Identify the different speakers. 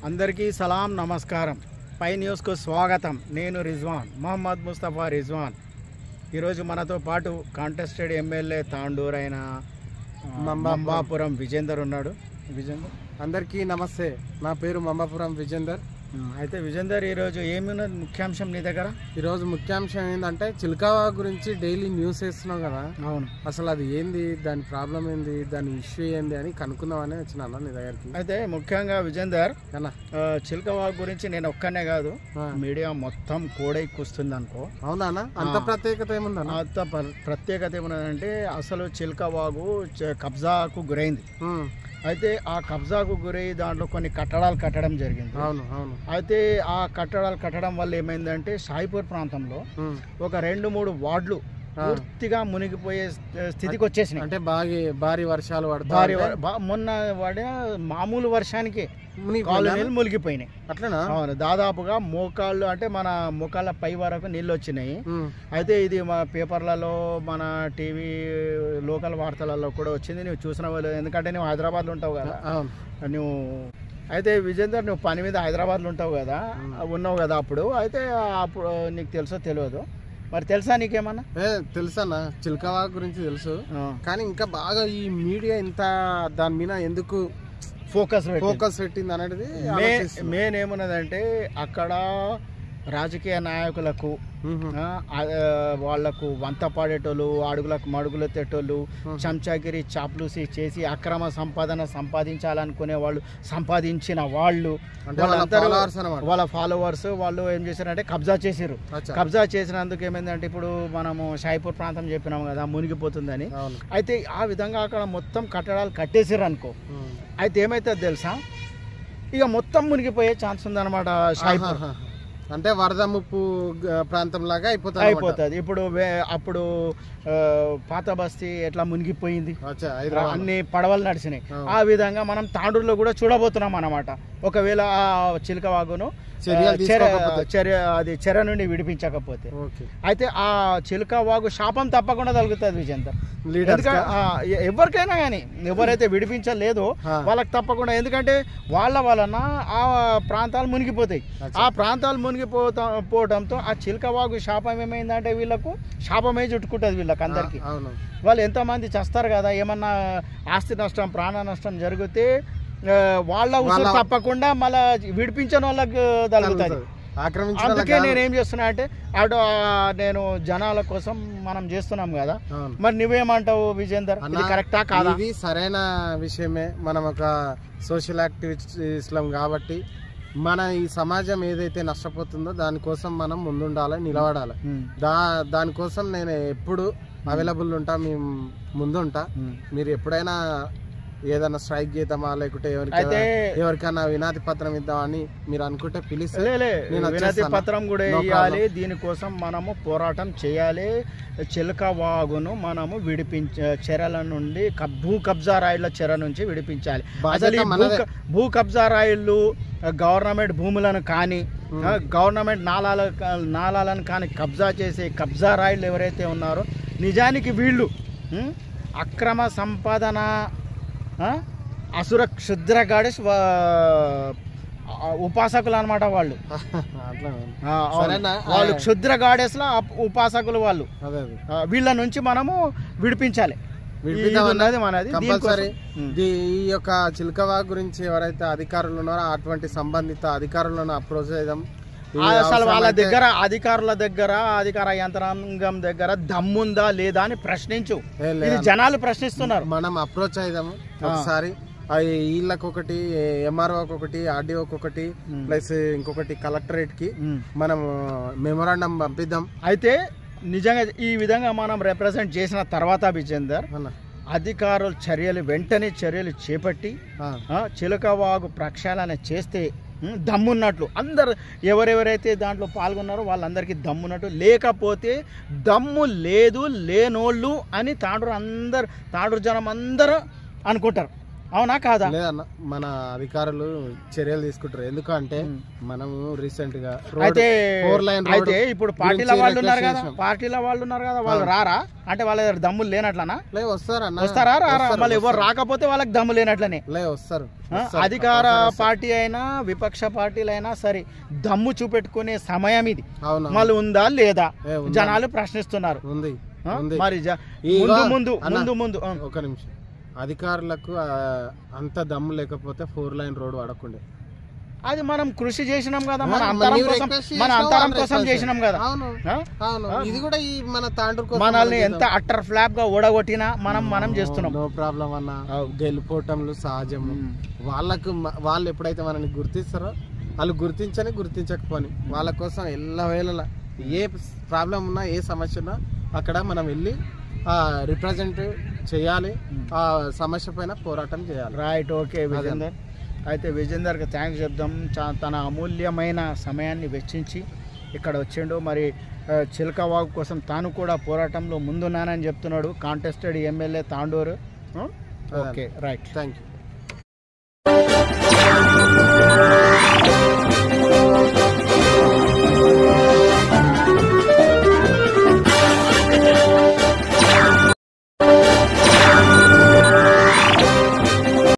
Speaker 1: అందరికీ సలాం నమస్కారం పై న్యూస్కు స్వాగతం నేను రిజ్వాన్ మొహమ్మద్ ముస్తఫా రిజ్వాన్ ఈరోజు మనతో పాటు కాంటెస్టెడ్ ఎమ్మెల్యే తాండూర్ అయిన ఆ,
Speaker 2: మంబాపురం.
Speaker 1: మంబాపురం విజేందర్ ఉన్నాడు విజేందర్
Speaker 2: అందరికీ నమస్తే నా పేరు మంబాపురం విజేందర్
Speaker 1: ఆ, అయితే విజేందర్ ఈరోజు ఏమున్నది ముఖ్యాంశం నీ దగ్గర
Speaker 2: ఈరోజు ముఖ్యాంశం ఏంటంటే చిల్కావా గురించి డైలీ న్యూస్ వేస్తున్నాం కదా
Speaker 1: అవును
Speaker 2: అసలు అది ఏంది దాని ప్రాబ్లం ఏంది దాని ఇష్యూ ఏంది అని కనుక్కుందామని వచ్చిన అన్న నీ దగ్గరికి
Speaker 1: అయితే ముఖ్యంగా విజేందర్
Speaker 2: అన్న
Speaker 1: ఆ, చిలకవాగు గురించి నేను ఒక్కనే కాదు
Speaker 2: ఆ.
Speaker 1: మీడియా మొత్తం కోడై కూస్తుంది అనుకో
Speaker 2: అవునా అన్న అంత
Speaker 1: ఆ.
Speaker 2: ప్రత్యేకత ఏముందన్న
Speaker 1: అంత ప్ర- ప్రత్యేకత ఏమన్నదంటే అసలు చిలకవాగు చ- కబ్జాకు గురైంది
Speaker 2: ఉమ్,
Speaker 1: అయితే ఆ కబ్జాకు గురై దాంట్లో కొన్ని కట్టడాలు కట్టడం జరిగింది
Speaker 2: అవును అవును
Speaker 1: అయితే ఆ కట్టడాలు కట్టడం వల్ల ఏమైందంటే సాయిపూర్ ప్రాంతంలో
Speaker 2: ఉమ్,
Speaker 1: ఒక రెండు మూడు వార్డులు
Speaker 2: ఆ.
Speaker 1: పూర్తిగా మునిగిపోయే స్థితికి వచ్చేసినాయి
Speaker 2: అంటే బాగా భారీ వర్షాలు పడతా
Speaker 1: భారీ
Speaker 2: ఉంటే
Speaker 1: వర- బా- మొన్న వాడే మామూలు వర్షానికి
Speaker 2: మునిగిపోయిందా?
Speaker 1: కాలనీలు మునిగిపోయినాయి
Speaker 2: అట్లనా
Speaker 1: అవును దాదాపుగా మోకాళ్ళు అంటే మన మోకాళ్ళ పై వరకు నీళ్ళు వచ్చినాయి
Speaker 2: ఉమ్, అయితే
Speaker 1: అయితే ఇది మా పేపర్లలో మన టీవీ లోకల్ వార్తలలో కూడా వచ్చింది నువ్వు చూసిన వాళ్ళు ఎందుకంటే నువ్వు హైదరాబాద్లో ఉంటావు కదా
Speaker 2: అవును
Speaker 1: నువ్వు అయితే విజేందర్ నువ్వు పని మీద హైదరాబాద్లో ఉంటావు కదా ఉన్నావు కదా అప్పుడు అయితే అప్పుడు నీకు తెలుసో తెలియదు మరి తెలుసా నీకేమన్నా
Speaker 2: ఏ తెలుసన్న చిల్కావా గురించి తెలుసు
Speaker 1: ఆ,
Speaker 2: కానీ ఇంకా బాగా ఈ మీడియా ఇంత దాని మీద ఎందుకు
Speaker 1: ఫోకస్ పెట్టి
Speaker 2: ఫోకస్ పెట్టింది అనేది
Speaker 1: మే
Speaker 2: ఆలోచిస్తున్నా.
Speaker 1: మెయిన్ ఏమున్నదంటే అక్కడ రాజకీయ నాయకులకు
Speaker 2: మ్మ్.
Speaker 1: ఆ, ఆ, వాళ్లకు వంత పాడేటోళ్ళు అడుగులకు మడుగులు తెట్టోళ్ళు చెంచాగిరి చాప్లూసి చేసి అక్రమ సంపాదన సంపాదించాలనుకునే వాళ్ళు సంపాదించిన వాళ్ళు
Speaker 2: అంటే వాళ్ళ
Speaker 1: వాళ్ళందరూ
Speaker 2: followers అన్నమాట.
Speaker 1: వాళ్ళ ఫాలోవర్స్ వాళ్ళు ఏం చేశారంటే కబ్జా చేసిర్రు
Speaker 2: అచ్చా.
Speaker 1: కబ్జా చేసినందుకు ఏమైందంటే ఇప్పుడు మనము షాయిపూర్ ప్రాంతం చెప్పినాం కదా మునిగిపోతుందని
Speaker 2: అవును
Speaker 1: అయితే ఆ విధంగా అక్కడ మొత్తం కట్టడాలు కట్టేసిర్రు అనుకో
Speaker 2: మ్మ్.
Speaker 1: అయితే ఏమైతుంది తెలుసా ఇక మొత్తం మునిగిపోయే ఛాన్స్ ఉందన్నమాట షాయిపూర్
Speaker 2: ఆహాహా. అంటే వరద ముప్పు గ- ప్రాంతం లాగా అయిపోతుంది
Speaker 1: అయిపోతుంది ఇప్పుడు వే- అప్పుడు ఆ, పాత బస్తీ ఎట్లా మునిగిపోయింది
Speaker 2: అచ్చా హైదరాబాద్
Speaker 1: అన్ని పడవలు నడిచినాయి
Speaker 2: అవును.
Speaker 1: ఆ విధంగా మనం తాండూరులో కూడా చూడబోతున్నాం అన్నమాట ఒకవేళ ఆ చిలుక వాగును
Speaker 2: చర్యలు
Speaker 1: ఆ, చెర
Speaker 2: తీసుకోకపోతే.
Speaker 1: చర్య అది చెర నుండి విడిపించకపోతే
Speaker 2: ఓకే
Speaker 1: అయితే ఆ చిలుక వాగు శాపం తప్పకుండా తగులుతుంది విజయంతర్
Speaker 2: లీడర్స్
Speaker 1: ఎందుకంటే ఆ, ఎ- ఎవరికైనా కానీ ఎవరైతే విడిపించలేదో
Speaker 2: ఆ.
Speaker 1: వాళ్ళకి తప్పకుండా ఎందుకంటే వాళ్ళ వలన ఆ ప్రాంతాలు మునిగిపోతాయి
Speaker 2: అచ్చా.
Speaker 1: ఆ ప్రాంతాలు మునిగిపోతా పోవడంతో ఆ చిలకవాగు శాపం ఏమైందంటే వీళ్ళకు శాపమే చుట్టుకుంటుంది వీళ్ళకి అందరికి
Speaker 2: అవును
Speaker 1: వాళ్ళు ఎంతమంది చస్తారు కదా ఏమన్నా ఆస్తి నష్టం ప్రాణ నష్టం జరిగితే ఆ, వాళ్ళ ఉసురు
Speaker 2: వాళ్ళ-
Speaker 1: తప్పకుండా మళ్ళా విడిపించని వాళ్ళకి తగులుతుంది
Speaker 2: ఆక్రమించిన
Speaker 1: అందుకే
Speaker 2: వాళ్ళకి
Speaker 1: నేను ఏం చేస్తున్నా అంటే అటు ఆ, నేను జనాల కోసం మనం చేస్తున్నాం కదా
Speaker 2: అవును.
Speaker 1: మరి నువ్వేమంటావు విజేందర్ ఇది
Speaker 2: అన్నా,
Speaker 1: కరెక్టా కాదా
Speaker 2: ఇది సరైన విషయమే మనం ఒక సోషల్ యాక్టివిస్ట్లం కాబట్టి మన ఈ సమాజం ఏదైతే నష్టపోతుందో దానికోసం మనం ముందుండాలి నిలబడాలి
Speaker 1: ఉమ్,
Speaker 2: దా దానికోసం నేను ఎప్పుడు అవైలబుల్ ఉంటా మేము ముందుంటా
Speaker 1: ఉమ్.
Speaker 2: మీరు ఎప్పుడైనా ఏదైనా స్ట్రైక్ చేద్దామా లేకుంటే ఎవరికి
Speaker 1: అయితే
Speaker 2: ఎవరికైనా వినాతి పత్రం ఇద్దామని మీరు అనుకుంటే పిలిస్తే
Speaker 1: లే, లే,
Speaker 2: నేను
Speaker 1: వినతి
Speaker 2: వచ్చేస్తాను.
Speaker 1: పత్రం కూడా
Speaker 2: No
Speaker 1: వేయాలి దీనికోసం మనము పోరాటం చేయాలి చిలక వాగును మనము విడిపించ చెరల నుండి కబ్- భూ కబ్జా రాయిల చెర నుంచి విడిపించాలి
Speaker 2: బాధ్యత
Speaker 1: అసలు ఈ భూ
Speaker 2: మనదే.
Speaker 1: క- భూ కబ్జా రాయిళ్ళు గవర్నమెంట్ భూములను కానీ ఆ, గవర్నమెంట్ నాలాల నాలాలను కానీ కబ్జా చేసే కబ్జా రాయిళ్ళు ఎవరైతే ఉన్నారో నిజానికి వీళ్ళు ఉం, అక్రమ సంపాదన ఆ, అసుర క్షుద్ర గాడెస్ ఉపాసకులు అనమాట వాళ్ళు
Speaker 2: అట్లా
Speaker 1: ఆ, అవును.
Speaker 2: సరేనా?
Speaker 1: వాళ్ళు
Speaker 2: ఆ.
Speaker 1: క్షుద్ర గాడెస్ల ఉపాసకులు వాళ్ళు
Speaker 2: అదే అదే
Speaker 1: ఆ, వీళ్ళ నుంచి మనము విడిపించాలి
Speaker 2: విడిపిద్దామన్నా?
Speaker 1: ఇది ఉన్నది మనది
Speaker 2: కంపల్సరీ
Speaker 1: దీనికోసం. ఉం.
Speaker 2: దీ- ఈ యొక్క చిలకవా గురించి ఎవరైతే అధికారులు ఉన్నారో అటువంటి సంబంధిత అధికారులను అప్రోచ్ చేద్దాం ఈ
Speaker 1: ఆ, అసలు వాళ్ళ
Speaker 2: అవసరమైతే-
Speaker 1: దగ్గర అధికారుల దగ్గర అధికార యంత్రాంగం దగ్గర దమ్ముందా లేదా అని ప్రశ్నించు
Speaker 2: ఏ లే
Speaker 1: ఇది
Speaker 2: అన్న.
Speaker 1: జనాలు ప్రశ్నిస్తున్నారు
Speaker 2: మనం అప్రోచ్ అయిదాము ఒకసారి అవి వీళ్ళకి ఒకటి ఎంఆర్ఓకి ఒకటి ఆర్డీఓకి ఒకటి
Speaker 1: ఉం.
Speaker 2: ప్లస్ ఇంకొకటి కలెక్టరేట్ కి
Speaker 1: ఉం.
Speaker 2: మనం మెమోరాండం పంపిద్దాం
Speaker 1: అయితే నిజంగా ఈ విధంగా మనం రిప్రజెంట్ చేసిన తర్వాత విజేందర్
Speaker 2: అన్న
Speaker 1: అధికారుల చర్యలు వెంటనే చర్యలు చేపట్టి
Speaker 2: ఆ,
Speaker 1: ఆ, చిలకవాగు ప్రక్షాళన చేస్తే ఉం, దమ్మున్నట్లు అందరు ఎవరెవరైతే దాంట్లో పాల్గొన్నారో వాళ్ళందరికీ దమ్మున్నట్టు లేకపోతే దమ్ము లేదు లేనోళ్ళు అని తాండ్రు అందరు తాండ్రు జనం అందరూ అనుకుంటారు అవునా కాదా
Speaker 2: లేదన్న మన అధికారులు చర్యలు తీసుకుంటారు ఎందుకంటే
Speaker 1: ఉమ్.
Speaker 2: మనము రీసెంట్ గా
Speaker 1: అయితే
Speaker 2: ఫోర్ లైన్
Speaker 1: అయితే ఇప్పుడు పార్టీల
Speaker 2: గురించి
Speaker 1: వాళ్ళు ఉన్నారు కదా
Speaker 2: request
Speaker 1: పార్టీల వాళ్ళు ఉన్నారు కదా వాళ్ళు రారా అంటే వాళ్ళ దగ్గర దమ్ములు లేనట్లనా
Speaker 2: లే వస్తారన్న
Speaker 1: వస్తారా రారా
Speaker 2: వస్తారు,
Speaker 1: మళ్ళీ ఎవరు
Speaker 2: వస్తారు.
Speaker 1: రాకపోతే వాళ్ళకి దమ్ము లేనట్లనే
Speaker 2: లే వస్తారు
Speaker 1: ఆ,
Speaker 2: వస్తారు,
Speaker 1: అధికార
Speaker 2: తప్పకుండా వస్తారు.
Speaker 1: పార్టీ అయినా విపక్ష పార్టీలైనా సరే దమ్ము చూపెట్టుకునే సమయం ఇది
Speaker 2: అవును
Speaker 1: మళ్ళీ ఉందా లేదా
Speaker 2: ఏ, ఉందా?
Speaker 1: జనాలు ప్రశ్నిస్తున్నారు
Speaker 2: ఉంది
Speaker 1: ఆ,
Speaker 2: ఉంది
Speaker 1: మరి జ-
Speaker 2: ఇగో,
Speaker 1: ముందు ముందు
Speaker 2: అన్న.
Speaker 1: ముందు ముందు ఆ,
Speaker 2: ఒక నిమిషం అధికారులకు ఆ, అంత దమ్ము లేకపోతే ఫోర్ లైన్ రోడ్ వాడకుండే
Speaker 1: అది మనం కృషి చేసినాం కదా
Speaker 2: ఆ,
Speaker 1: మన
Speaker 2: మరి
Speaker 1: అంతరం
Speaker 2: నీవు
Speaker 1: కోసం
Speaker 2: request
Speaker 1: మన
Speaker 2: చేసినావు,
Speaker 1: అంతరం
Speaker 2: వాళ్ళు
Speaker 1: కోసం
Speaker 2: request
Speaker 1: చేసినాం కదా
Speaker 2: అవును
Speaker 1: ఆ?
Speaker 2: అవును
Speaker 1: ఆ?
Speaker 2: ఇది కూడా ఈ మన తాండ్రు కోసం
Speaker 1: మనల్ని
Speaker 2: మనం
Speaker 1: ఎంత అట్టర్ ఫ్లాప్ గా ఓడగొట్టినా మనం మనం చేస్తున్నాం
Speaker 2: నో ప్రాబ్లం అన్న గెలిపోవటంలు సహజము వాళ్ళకు మ- వాళ్ళు ఎప్పుడైతే మనల్ని గుర్తిస్తారో వాళ్ళు గుర్తించని గుర్తించకపోని వాళ్ళ కోసం ఎల్లవేళలా ఏ ప్రాబ్లం ఉన్నా ఏ సమస్య ఉన్నా అక్కడ మనం వెళ్ళి రిప్రజెంట్ చేయాలి ఆ సమస్య పైన పోరాటం చేయాలి
Speaker 1: రైట్ ఓకే విజేందర్ అయితే విజేందర్కి థ్యాంక్స్ చెప్దాం చా- తన అమూల్యమైన సమయాన్ని వెచ్చించి ఇక్కడ వచ్చిండు మరి ఆ, చిలకవాగు కోసం తాను కూడా పోరాటంలో ముందున్నానని చెప్తున్నాడు కాంటెస్టెడ్ ఎమ్మెల్యే తాండూరు ఆ? Okay right
Speaker 2: thank you